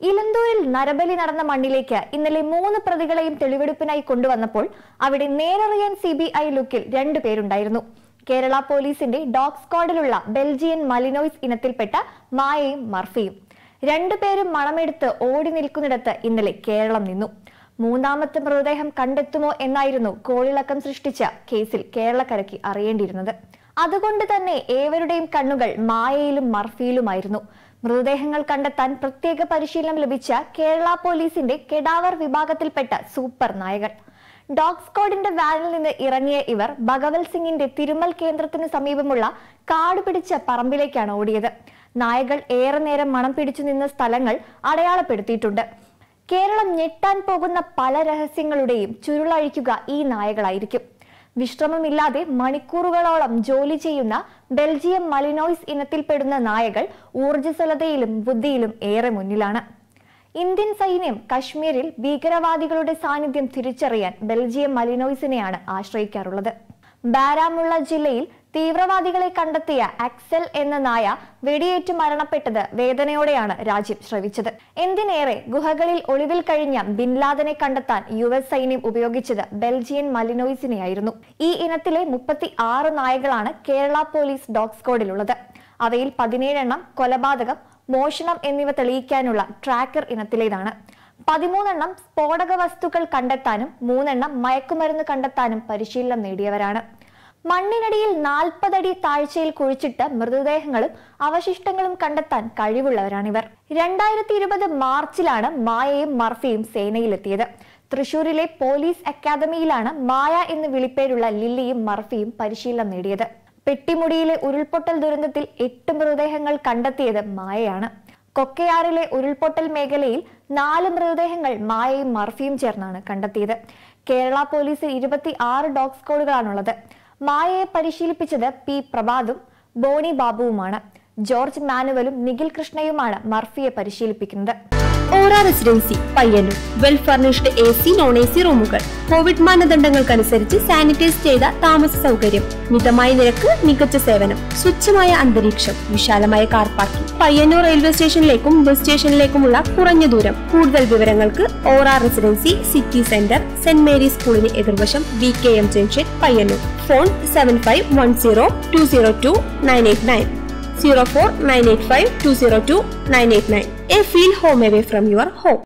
ഇലന്തൂരിൽ നരബലി നടന്ന മണ്ണിലേക്ക് ഇന്നലെ മൂന്ന് പ്രതികളെയും തെളിവെടുപ്പിനായി കൊണ്ടുവന്നപ്പോൾ അവിടെ നേരറിയാൻ സി ബി ഐ ലുക്കിൽ രണ്ടുപേരുണ്ടായിരുന്നു കേരള പോലീസിന്റെ ഡോഗ് സ്ക്വാഡിലുള്ള ബെൽജിയൻ മലിനോയ്സ് ഇനത്തിൽപ്പെട്ട മായയും മർഫിയും രണ്ടുപേരും മണമെടുത്ത് ഓടി നിൽക്കുന്നിടത്ത് ഇന്നലെ കേരളം നിന്നു മൂന്നാമത്തെ മൃതദേഹം കണ്ടെത്തുമോ എന്നായിരുന്നു കോളിളക്കം സൃഷ്ടിച്ച കേസിൽ കേരളക്കരയ്ക്ക് അറിയേണ്ടിയിരുന്നത് അതുകൊണ്ട് തന്നെ ഏവരുടെയും കണ്ണുകൾ മായയിലും മർഫിയിലുമായിരുന്നു മൃതദേഹങ്ങൾ കണ്ടെത്താൻ പ്രത്യേക പരിശീലനം ലഭിച്ച കേരള പോലീസിന്റെ കെഡാവർ വിഭാഗത്തിൽപ്പെട്ട സൂപ്പർ നായകർ ഡോഗ് സ്ക്വാഡിന്റെ വാനിൽ നിന്ന് ഇറങ്ങിയ ഇവർ ഭഗവത് സിംഗിന്റെ തിരുമൽ കേന്ദ്രത്തിന് സമീപമുള്ള കാട് പിടിച്ച പറമ്പിലേക്കാണ് ഓടിയത് നായകൾ ഏറെ നേരം മണം പിടിച്ചു നിന്ന സ്ഥലങ്ങൾ അടയാളപ്പെടുത്തിയിട്ടുണ്ട് കേരളം ഞെട്ടാൻ പോകുന്ന പല രഹസ്യങ്ങളുടെയും ചുരുളഴിക്കുക ഈ നായകളായിരിക്കും വിശ്രമമില്ലാതെ മണിക്കൂറുകളോളം ജോലി ചെയ്യുന്ന ബെൽജിയം മലിനോയ്സ് ഇനത്തിൽപ്പെടുന്ന നായകൾ ഊർജ്ജസ്വലതയിലും ബുദ്ധിയിലും ഏറെ മുന്നിലാണ് ഇന്ത്യൻ സൈന്യം കശ്മീരിൽ ഭീകരവാദികളുടെ സാന്നിധ്യം തിരിച്ചറിയാൻ ബെൽജിയം മലിനോയ്സിനെയാണ് ആശ്രയിക്കാറുള്ളത് ബാരാമുള്ള ജില്ലയിൽ തീവ്രവാദികളെ കണ്ടെത്തിയ അക്സൽ എന്ന നായ വെടിയേറ്റ് മരണപ്പെട്ടത് വേദനയോടെയാണ് രാജ്യം ശ്രവിച്ചത് എന്തിനേറെ ഗുഹകളിൽ ഒളിവിൽ കഴിഞ്ഞ ബിൻലാദനെ കണ്ടെത്താൻ യു എസ് സൈന്യം ഉപയോഗിച്ചത് ബെൽജിയൻ മലിനോയ്സിനെയായിരുന്നു ഈ ഇനത്തിലെ മുപ്പത്തി ആറ് നായകളാണ് കേരള പോലീസ് ഡോഗ് സ്ക്വാഡിലുള്ളത് അവയിൽ പതിനേഴെണ്ണം കൊലപാതകം മോഷണം എന്നിവ തെളിയിക്കാനുള്ള ട്രാക്കർ ഇനത്തിലേതാണ് പതിമൂന്നെണ്ണം സ്ഫോടക വസ്തുക്കൾ കണ്ടെത്താനും മൂന്നെണ്ണം മയക്കുമരുന്ന് കണ്ടെത്താനും പരിശീലനം നേടിയവരാണ് മണ്ണിനടിയിൽ നാൽപ്പതടി താഴ്ചയിൽ കുഴിച്ചിട്ട് മൃതദേഹങ്ങളും അവശിഷ്ടങ്ങളും കണ്ടെത്താൻ കഴിവുള്ളവരാണിവർ രണ്ടായിരത്തി ഇരുപത് മാർച്ചിലാണ് മായയും മർഫിയും സേനയിലെത്തിയത് തൃശൂരിലെ പോലീസ് അക്കാദമിയിലാണ് മായ എന്ന് വിളിപ്പേരുള്ള ലില്ലിയും മർഫിയും പരിശീലനം നേടിയത് പെട്ടിമുടിയിലെ ഉരുൾപൊട്ടൽ ദുരന്തത്തിൽ എട്ട് മൃതദേഹങ്ങൾ കണ്ടെത്തിയത് മായയാണ് കൊക്കയാറിലെ ഉരുൾപൊട്ടൽ മേഖലയിൽ നാല് മൃതദേഹങ്ങൾ മായയും മർഫിയും ചേർന്നാണ് കണ്ടെത്തിയത് കേരള പോലീസിൽ ഇരുപത്തി ആറ് ഡോഗ് സ്ക്വാഡുകളാണുള്ളത് മായയെ പരിശീലിപ്പിച്ചത് പി പ്രഭാതും ബോണി ബാബുവുമാണ് ജോർജ് മാനുവലും നിഖിൽ കൃഷ്ണയുമാണ് മർഫിയെ പരിശീലിപ്പിക്കുന്നത് Aura residency Payyanur well furnished A C non A C റൂമുകൾ കോവിഡ് മാനദണ്ഡങ്ങൾക്കനുസരിച്ച് സാനിറ്റൈസ് ചെയ്ത താമസ സൗകര്യം മിതമായ നിരക്ക് മികച്ച സേവനം സ്വച്ഛമായ അന്തരീക്ഷം വിശാലമായ കാർ പാർക്കിംഗ് പയ്യന്നൂർ റെയിൽവേ സ്റ്റേഷനിലേക്കും ബസ് സ്റ്റേഷനിലേക്കുമുള്ള കുറഞ്ഞ ദൂരം കൂടുതൽ വിവരങ്ങൾക്ക് Aura residency city centre saint Mary's സ്കൂളിന് എതിർവശം B K M junction Payyanur phone seven five one zero two zero two nine eight nine zero four nine eight five two zero two nine eight nine. A feel home away from your home.